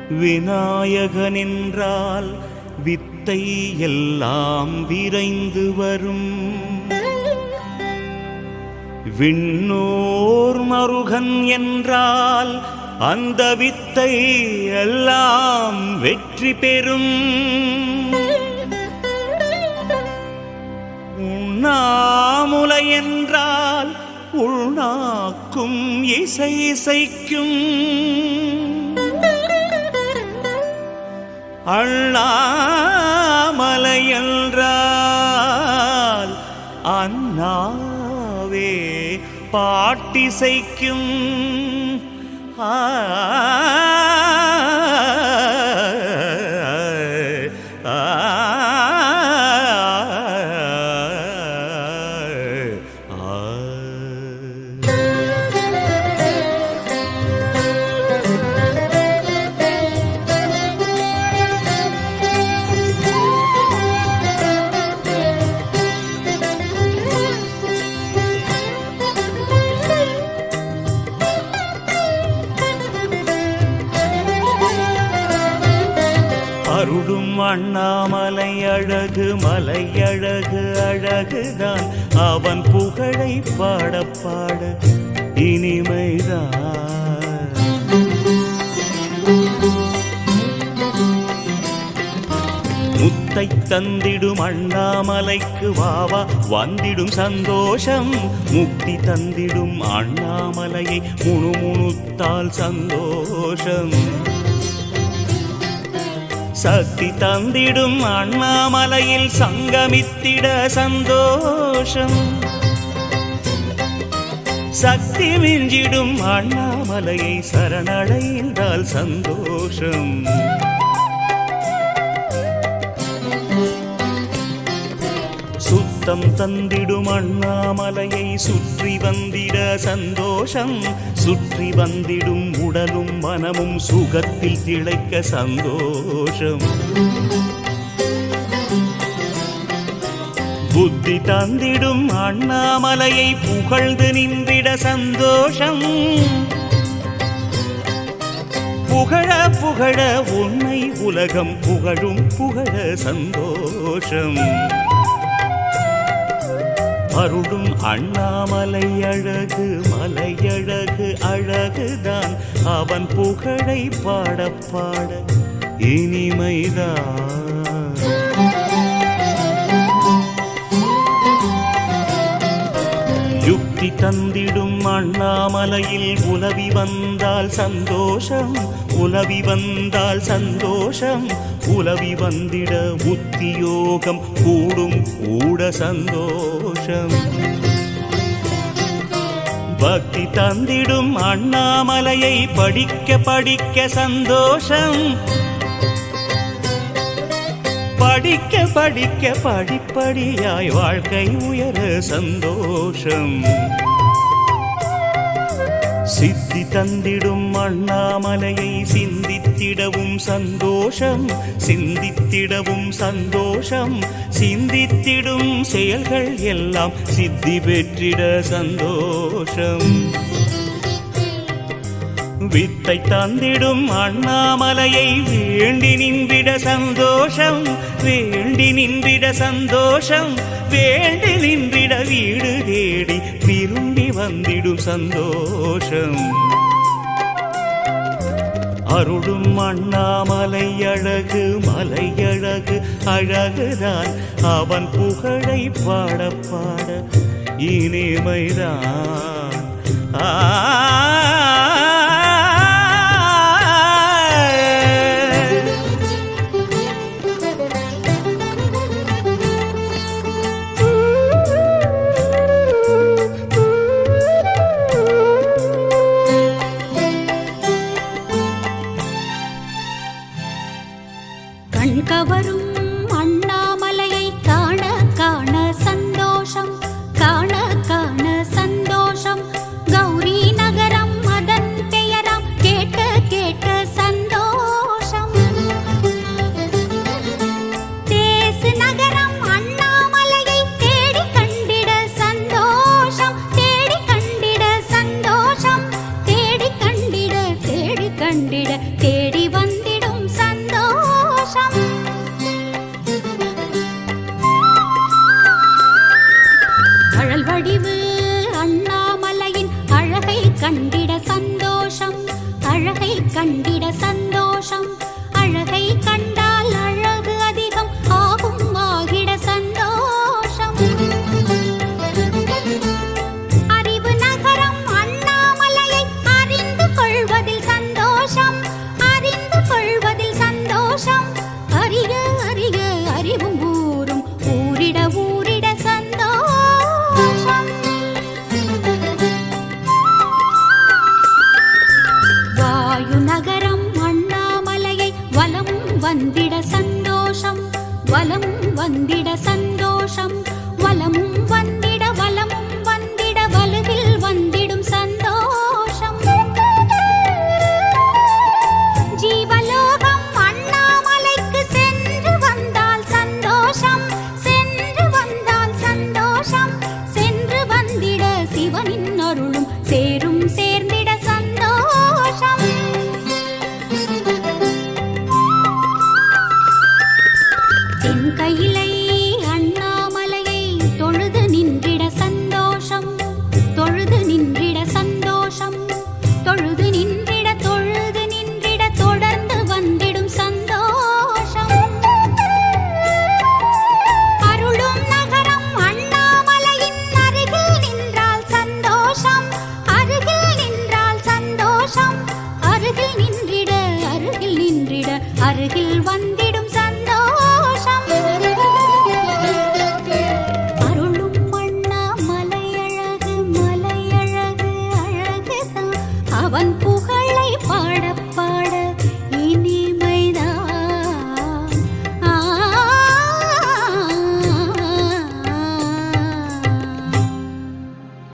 விநாயகன் என்றால் வித்தை எல்லாம் விரைந்து வரும் விண்ணோர் மருகன் என்றால் அந்த வித்தை எல்லாம் வெற்றி பெறும் உண்ணாமுலை என்றால் உள்நாக்கும் இசை இசைக்கும் அண்ணாமலை என்றால் அண்ணாவே பாட்டிசைக்கும் ஆ அருளும் அண்ணாமலை அழகு மலை அழகு அழகுதான் அவன் புகழை பாட பாட இனிமைதான் முத்தை தந்திடும் அண்ணாமலைக்கு வாவா வந்திடும் சந்தோஷம் முக்தி தந்திடும் அண்ணாமலையை முணுமுணுத்தால் சந்தோஷம் சக்தி தந்திடும் அண்ணாமலையில் சங்கமித்திட சந்தோஷம் சக்தி மிஞ்சிடும் அண்ணாமலையை சரணடைந்தால் சந்தோஷம் சுத்தம் தந்திடும் அண்ணாமலையை சுற்றி வந்திட சந்தோஷம் சுற்றி வந்திடும் உடலும் மனமும் சுகத்தில் திளைக்க சந்தோஷம் புத்தி தந்திடும் அண்ணாமலையை புகழ்ந்து நின்றிட சந்தோஷம் புகழ புகழ உன்னை உலகம் புகழும் புகழ சந்தோஷம் அருளும் அண்ணாமலை அழகு மலையழகு அழகுதான் அவன் புகழை பாட பாட இனிமைதான் யுக்தி தந்திடும் அண்ணாமலையில் உலவி வந்தால் சந்தோஷம் உலவி வந்தால் சந்தோஷம் உலவி வந்திட உத்தியோகம் கூடும் கூட சந்தோஷம் பக்தி தந்திடும் அண்ணாமலையை படிக்க படிக்க சந்தோஷம் படிக்க படிக்க படிப்படியாய் வாழ்க்கை உயர சந்தோஷம் சித்தி தந்திடும் அண்ணாமலையை சிந்தித்திடவும் சந்தோஷம் சிந்தித்திடவும் சந்தோஷம் சிந்தித்திடும் செயல்கள் எல்லாம் சித்தி பெற்றிட சந்தோஷம் வித்தை தந்திடும் அண்ணாமலையை வேண்டி நின்றிட சந்தோஷம் வேண்டி நின்றிட சந்தோஷம் வேண்டி நின்றிட வீடு தேடி விரும்பி வந்திடும் சந்தோஷம் அருளும் அண்ணாமலை அழகு மலை அழகு அழகுதான் அவன் புகழை பாட பாட இனிமைதான் ஆ கண்கவரும் அண்ணாமலையை காண காண சந்தோஷம் காண காண சந்தோஷம் கௌரி நகரம் அதன் பெயராம் கேட்க கேட்க சந்தோஷம் தேசு நகரம் அண்ணாமலையை தேடி கண்டிட சந்தோஷம் தேடி கண்டிட சந்தோஷம் தேடி கண்டிட தேடி கண்டிட தேடி வந்திடும் வந்திட சந்தோஷம் வலம் வந்திட சந்தோஷம்